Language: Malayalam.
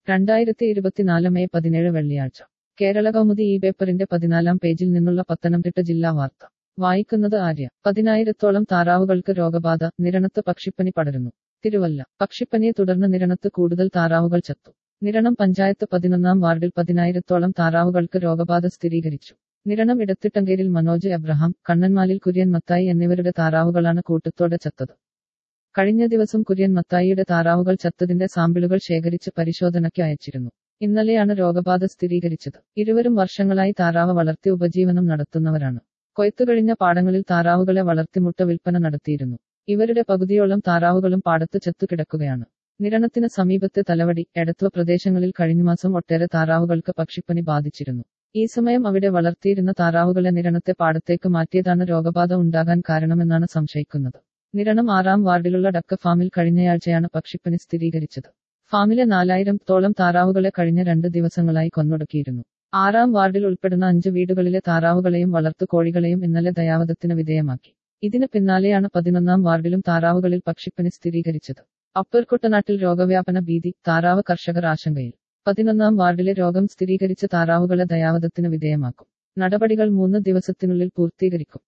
രണ്ടായിരത്തി ഇരുപത്തിനാല് മെയ് പതിനേഴ് വെള്ളിയാഴ്ച കേരള കൗമുദി ഈ പേപ്പറിന്റെ പതിനാലാം പേജിൽ നിന്നുള്ള പത്തനംതിട്ട ജില്ലാ വാർത്ത വായിക്കുന്നത് ആര്യ പതിനായിരത്തോളം താറാവുകൾക്ക് രോഗബാധ നിരണത്ത് പക്ഷിപ്പനി പടരുന്നു തിരുവല്ല പക്ഷിപ്പനിയെ തുടർന്ന് നിരണത്ത് കൂടുതൽ താറാവുകൾ ചത്തു നിരണം പഞ്ചായത്ത് പതിനൊന്നാം വാർഡിൽ പതിനായിരത്തോളം താറാവുകൾക്ക് രോഗബാധ സ്ഥിരീകരിച്ചു നിരണം ഇടത്തിട്ടങ്കേരിൽ മനോജ് എബ്രഹാം കണ്ണന്മാലിൽ കുര്യൻ മത്തായി എന്നിവരുടെ താറാവുകളാണ് കൂട്ടത്തോടെ ചത്തത് കഴിഞ്ഞ ദിവസം കുര്യൻ മത്തായിയുടെ താറാവുകൾ ചത്തതിന്റെ സാമ്പിളുകൾ ശേഖരിച്ച് പരിശോധനയ്ക്ക് അയച്ചിരുന്നു ഇന്നലെയാണ് രോഗബാധ സ്ഥിരീകരിച്ചത് ഇരുവരും വർഷങ്ങളായി താറാവ് വളർത്തി ഉപജീവനം നടത്തുന്നവരാണ് കൊയ്ത്തുകഴിഞ്ഞ പാടങ്ങളിൽ താറാവുകളെ വളർത്തി മുട്ട വിൽപ്പന നടത്തിയിരുന്നു ഇവരുടെ പകുതിയോളം താറാവുകളും പാടത്ത് ചത്തുകിടക്കുകയാണ് നിരണത്തിന് സമീപത്തെ തലവടി എടത്വ പ്രദേശങ്ങളിൽ കഴിഞ്ഞമാസം ഒട്ടേറെ താറാവുകൾക്ക് പക്ഷിപ്പനി ബാധിച്ചിരുന്നു ഈ സമയം അവിടെ വളർത്തിയിരുന്ന താറാവുകളെ നിരണത്തെ പാടത്തേക്ക് മാറ്റിയതാണ് രോഗബാധ ഉണ്ടാകാൻ കാരണമെന്നാണ് സംശയിക്കുന്നത് നിരണം ആറാം വാർഡിലുള്ള ഡക്ക ഫാമിൽ കഴിഞ്ഞയാഴ്ചയാണ് പക്ഷിപ്പനി സ്ഥിരീകരിച്ചത് ഫാമിലെ നാലായിരം തോളം താറാവുകളെ കഴിഞ്ഞ രണ്ട് ദിവസങ്ങളായി കൊന്നൊടുക്കിയിരുന്നു ആറാം വാർഡിൽ ഉൾപ്പെടുന്ന അഞ്ച് വീടുകളിലെ താറാവുകളെയും വളർത്തു കോഴികളെയും ഇന്നലെ ദയാവധത്തിന് വിധേയമാക്കി ഇതിന് പിന്നാലെയാണ് പതിനൊന്നാം വാർഡിലും താറാവുകളിൽ പക്ഷിപ്പനി സ്ഥിരീകരിച്ചത് അപ്പർ കുട്ടനാട്ടിൽ രോഗവ്യാപന ഭീതി താറാവ് കർഷകർ ആശങ്കയിൽ പതിനൊന്നാം വാർഡിലെ രോഗം സ്ഥിരീകരിച്ച താറാവുകളെ ദയാവധത്തിന് വിധേയമാക്കും നടപടികൾ മൂന്ന് ദിവസത്തിനുള്ളിൽ പൂർത്തീകരിക്കും